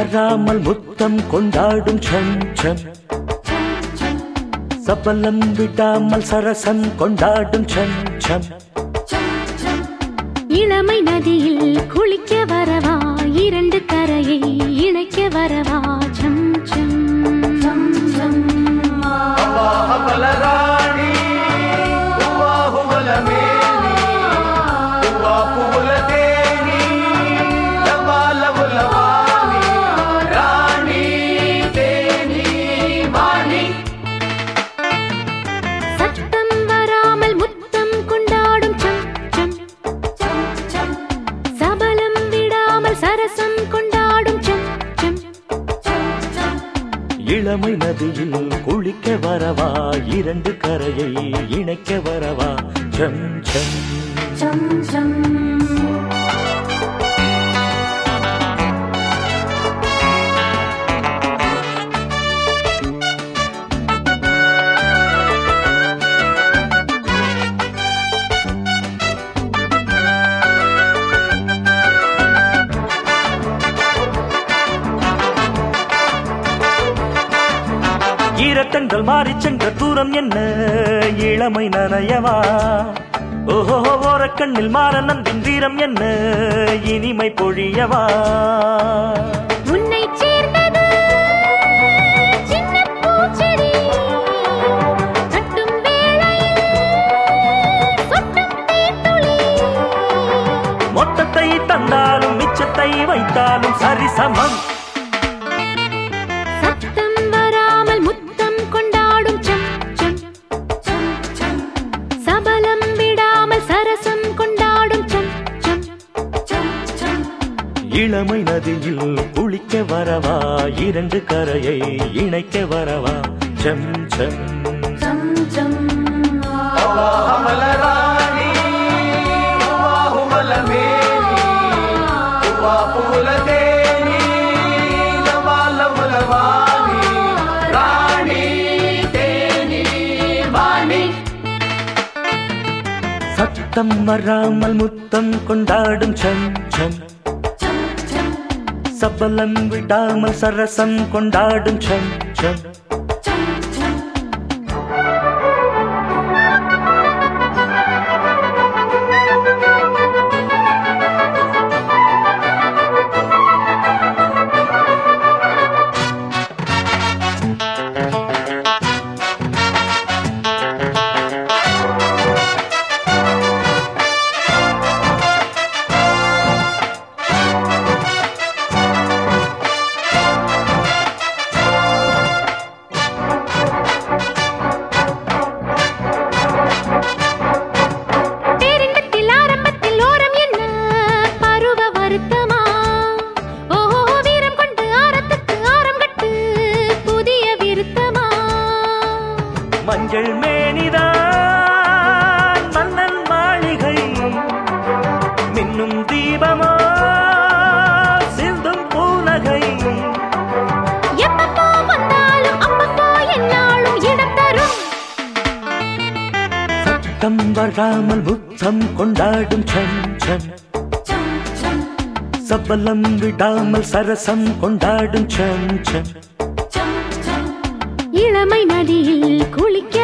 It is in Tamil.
வராமல் முத்தம் கொண்டாடும் சம் சம் சபலம் விடாமல் சரசம் கொண்டாடும் சம் சம் இளமை நதியில் குளிக்க வரவா இரண்டு கரையை இணைக்க வரவா சம் சம் బలరాణి హువలమేని హువా పువ్వుల తేని లవాలవులవాణి రాణి తేని వాణి சத்தம் வராமல் முத்தம் கொண்டாடும் சம் சம் சபலம் விடாமல் சரசம் கொண்டாடும் சம் சம் இளமை நதியில் குளிக்க வரவா இரண்டு கரையை இணைக்க வரவா சம் சம் சம் சம் ஈரக்கண்கள் மாறிச் சென்ற தூரம் என்ன இளமை நனையவா ஓஹோ ஓரக்கண்ணில் மாற நம்பின் வீரம் என்ன இனிமை பொழியவா உன்னை சேர்ந்தது சின்ன பூச்செடி கட்டும் வேளையில் சொட்டும் தேன்துளி மொத்தத்தை தந்தாலும் மிச்சத்தை வைத்தாலும் சரிசமம் சத்தம் வராமல் முத்தம் கொண்டாடும் சம் சம் சபலம் விடாமல் சரசம் கொண்டாடும் சம் சம் இளமை நதியில் குளிக்க வரவா இரண்டு கரையை இணைக்க வரவா சம் சம் சம் சம் బలరాణి హువలమేని హువా పువ్వుల తేని లవాలవులవాణి రాణి తేని వాణి சத்தம் வராமல் முத்தம் கொண்டாடும் சம் சம் சபலம் விடாமல் சரசம் கொண்டாடும் சம் சம் பேரின்பத்தில் ஆரம்பத்தில் ஓரம் என்ன பருவ வருத்தமா ஓஹோ வீரம் கொண்டு ஆரத்துக்கு ஆரம் கட்டு புதிய விருத்தமா மஞ்சள் மேனிதான் மன்னன் மாளிகை மின்னும் தீபமோ சிந்தும் பூநகை எப்பப்போ வந்தாலும் அப்பப்போ என்னாலும் இடம் தரும் சத்தம் வராமல் முத்தம் கொண்டாடும் சம் சம் சபலம் விடாமல் சரசம் கொண்டாடும் சம் சம் இளமை நதியில் குளிக்க